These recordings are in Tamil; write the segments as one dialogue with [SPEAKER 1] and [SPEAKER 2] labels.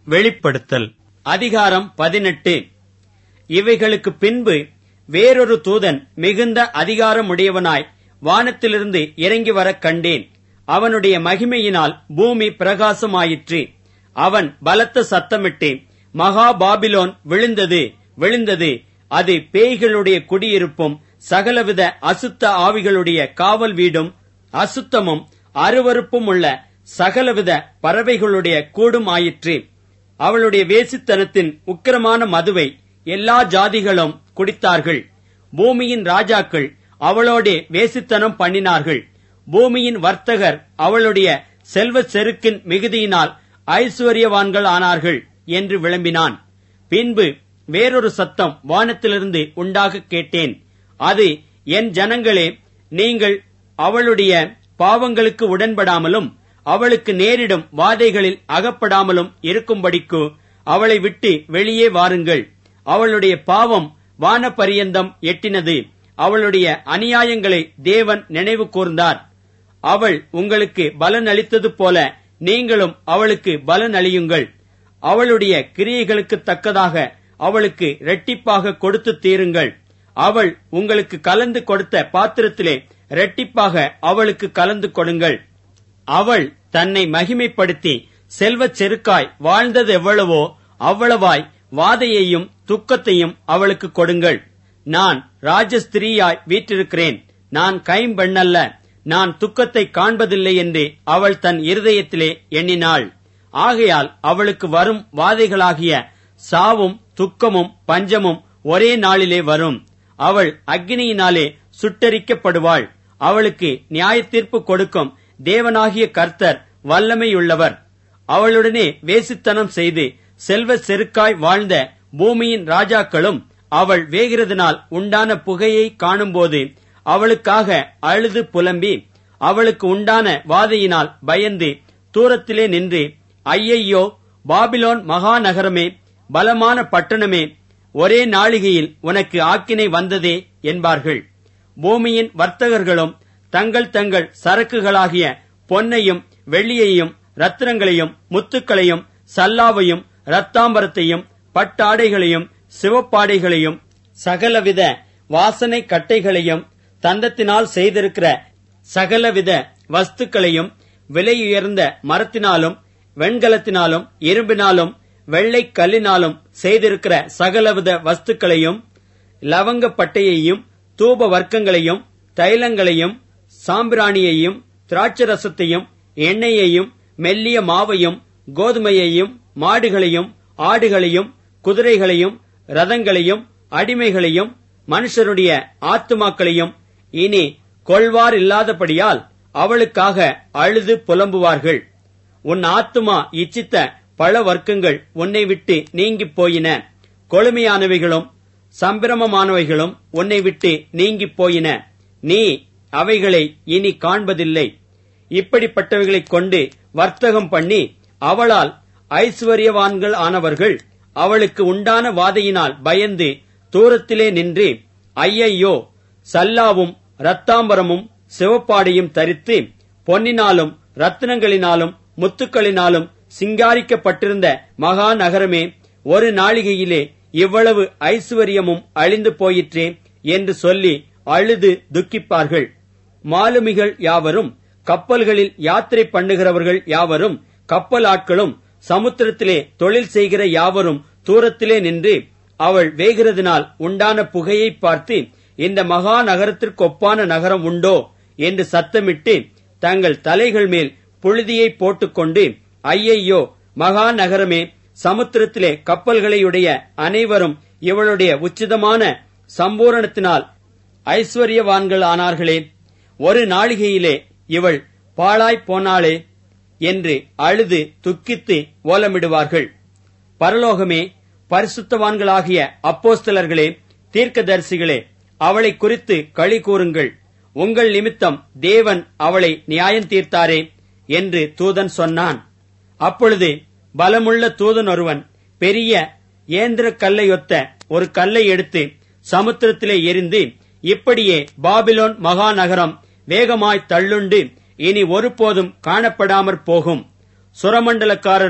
[SPEAKER 1] வெளிப்படுத்தல் அதிகாரம் பதினெட்டு இவைகளுக்கு பின்பு வேறொரு தூதன் மிகுந்த அதிகாரமுடையவனாய் வானத்திலிருந்து இறங்கி வரக் கண்டேன் அவனுடைய மகிமையினால் பூமி பிரகாசமாயிற்று அவன் பலத்த சத்தமிட்டு மகா பாபிலோன் விழுந்தது விழுந்தது அது பேய்களுடைய குடியிருப்பும் சகலவித அசுத்த ஆவிகளுடைய காவல் வீடும் அசுத்தமும் அருவருப்பும் உள்ள சகலவித பறவைகளுடைய கூடும் ஆயிற்று அவளுடைய வேசித்தனத்தின் உக்கிரமான மதுவை எல்லா ஜாதிகளும் குடித்தார்கள் பூமியின் ராஜாக்கள் அவளோடே வேசித்தனம் பண்ணினார்கள் பூமியின் வர்த்தகர் அவளுடைய செல்வச் செருக்கின் மிகுதியினால் ஐஸ்வர்யவான்கள் ஆனார்கள் என்று விளம்பினான் பின்பு வேறொரு சத்தம் வானத்திலிருந்து உண்டாக கேட்டேன் அது என் ஜனங்களே நீங்கள் அவளுடைய பாவங்களுக்கு உடன்படாமலும் அவளுக்கு நேரிடும் வாதைகளில் அகப்படாமலும் இருக்கும்படிக்கு அவளை விட்டு வெளியே வாருங்கள் அவளுடைய பாவம் வானபரியந்தம் எட்டினது அவளுடைய அநியாயங்களை தேவன் நினைவு கூர்ந்தார் அவள் உங்களுக்கு பலன் அளித்தது போல நீங்களும் அவளுக்கு பலன் அளியுங்கள் அவளுடைய கிரியைகளுக்கு தக்கதாக அவளுக்கு இரட்டிப்பாக கொடுத்து தீருங்கள் அவள் உங்களுக்கு கலந்து கொடுத்த பாத்திரத்திலே இரட்டிப்பாக அவளுக்கு கலந்து கொடுங்கள் அவள் தன்னை மகிமைப்படுத்தி செல்வச் செருக்காய் வாழ்ந்தது எவ்வளவோ அவ்வளவாய் வாதையையும் துக்கத்தையும் அவளுக்கு கொடுங்கள் நான் ராஜஸ்திரீயாய் வீற்றிருக்கிறேன் நான் கைம்பெண்ணல்ல நான் துக்கத்தை காண்பதில்லை என்று அவள் தன் இருதயத்திலே எண்ணினாள் ஆகையால் அவளுக்கு வரும் வாதைகளாகிய சாவும் துக்கமும் பஞ்சமும் ஒரே நாளிலே வரும் அவள் அக்னியினாலே சுட்டரிக்கப்படுவாள் அவளுக்கு நியாய தீர்ப்பு கொடுக்கும் தேவனாகிய கர்த்தர் வல்லமையுள்ளவர் அவளுடனே வேசித்தனம் செய்து செல்வ செருக்காய் வாழ்ந்த பூமியின் ராஜாக்களும் அவள் வேகிறதுனால் உண்டான புகையை காணும்போது அவளுக்காக அழுது புலம்பி அவளுக்கு உண்டான வாதையினால் பயந்து தூரத்திலே நின்று ஐயையோ பாபிலோன் மகாநகரமே பலமான பட்டணமே ஒரே நாளிகையில் உனக்கு ஆக்கினை வந்ததே என்பார்கள் பூமியின் வர்த்தகர்களும் தங்கள் தங்கள் சரக்குகளாகிய பொன்னையும் வெள்ளியையும் ரத்தினங்களையும் முத்துக்களையும் சல்லாவையும் ரத்தாம்பரத்தையும் பட்டாடைகளையும் சிவப்பாடைகளையும் சகலவித வாசனை கட்டைகளையும் தந்தத்தினால் செய்திருக்கிற சகலவித வஸ்துக்களையும் விலையுயர்ந்த மரத்தினாலும் வெண்கலத்தினாலும் இரும்பினாலும் வெள்ளை கல்லினாலும் செய்திருக்கிற சகலவித வஸ்துக்களையும் லவங்க பட்டையையும் தூப வர்க்கங்களையும் தைலங்களையும் சாம்பிராணியையும் திராட்சரசத்தையும் எண்ணெயையும் மெல்லிய மாவையும் கோதுமையையும் மாடுகளையும் ஆடுகளையும் குதிரைகளையும் ரதங்களையும் அடிமைகளையும் மனுஷருடைய ஆத்துமாக்களையும் இனி கொள்வார் இல்லாதபடியால் அவளுக்காக அழுது புலம்புவார்கள் உன் ஆத்துமா இச்சித்த பல வர்க்கங்கள் உன்னை விட்டு நீங்கிப் போயின கொழுமையானவைகளும் சம்பிரமமானவைகளும் உன்னை விட்டு நீங்கிப் போயின நீ அவைகளை இனி காண்பதில்லை இப்படிப்பட்டவைகளைக் கொண்டு வர்த்தகம் பண்ணி அவளால் ஐஸ்வர்யவான்கள் ஆனவர்கள் அவளுக்கு உண்டான வாதையினால் பயந்து தூரத்திலே நின்று ஐயையோ சல்லாவும் ரத்தாம்பரமும் சிவப்பாடையும் தரித்து பொன்னினாலும் ரத்தினங்களினாலும் முத்துக்களினாலும் சிங்காரிக்கப்பட்டிருந்த மகா நகரமே ஒரு நாளிகையிலே இவ்வளவு ஐஸ்வர்யமும் அழிந்து போயிற்றே என்று சொல்லி அழுது துக்கிப்பார்கள் மாலுமிகள் யாவரும் கப்பல்களில் யாத்திரை பண்ணுகிறவர்கள் யாவரும் கப்பல் ஆட்களும் சமுத்திரத்திலே தொழில் செய்கிற யாவரும் தூரத்திலே நின்று அவள் வேகிறதினால் உண்டான புகையை பார்த்து இந்த மகா நகரத்திற்கு ஒப்பான நகரம் உண்டோ என்று சத்தமிட்டு தங்கள் தலைகள் மேல் புழுதியை போட்டுக்கொண்டு ஐயையோ மகா நகரமே சமுத்திரத்திலே கப்பல்களையுடைய அனைவரும் இவளுடைய உச்சிதமான சம்பூரணத்தினால் ஐஸ்வர்யவான்கள் ஆனார்களே ஒரு நாளிகையிலே இவள் பாழாய் போனாளே என்று அழுது துக்கித்து ஓலமிடுவார்கள் பரலோகமே பரிசுத்தவான்களாகிய அப்போஸ்தலர்களே தீர்க்கதரிசிகளே அவளை குறித்து களி கூறுங்கள் உங்கள் நிமித்தம் தேவன் அவளை நியாயம் தீர்த்தாரே என்று தூதன் சொன்னான் அப்பொழுது பலமுள்ள தூதன் ஒருவன் பெரிய ஏந்திர கல்லையொத்த ஒரு கல்லை எடுத்து சமுத்திரத்திலே எரிந்து இப்படியே பாபிலோன் மகாநகரம் வேகமாய் தள்ளுண்டு இனி ஒருபோதும் காணப்படாமற் போகும் சுரமண்டலக்காரரும்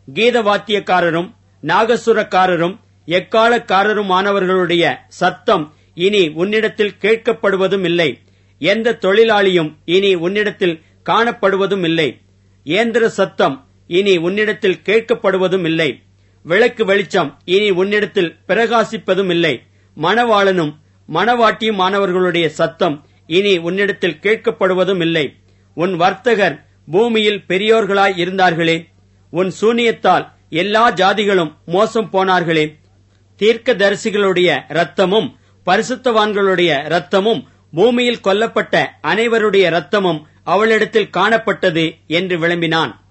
[SPEAKER 1] கீதவாத்தியக்காரரும் நாகசுரக்காரரும் எக்காலக்காரருமானவர்களுடைய சத்தம் இனி உன்னிடத்தில் கேட்கப்படுவதும் இல்லை எந்த தொழிலாளியும் இனி உன்னிடத்தில் காணப்படுவதும் இல்லை இயந்திர சத்தம் இனி உன்னிடத்தில் கேட்கப்படுவதும் இல்லை விளக்கு வெளிச்சம் இனி உன்னிடத்தில் பிரகாசிப்பதும் இல்லை மணவாளனும் மணவாட்டியுமானவர்களுடைய சத்தம் இனி உன்னிடத்தில் கேட்கப்படுவதும் இல்லை உன் வர்த்தகர் பூமியில் பெரியோர்களாய் இருந்தார்களே உன் சூனியத்தால் எல்லா ஜாதிகளும் மோசம் போனார்களே தீர்க்கதரிசிகளுடைய இரத்தமும் பரிசுத்தவான்களுடைய இரத்தமும் பூமியில் கொல்லப்பட்ட அனைவருடைய இரத்தமும் அவளிடத்தில் காணப்பட்டது என்று விளம்பினான்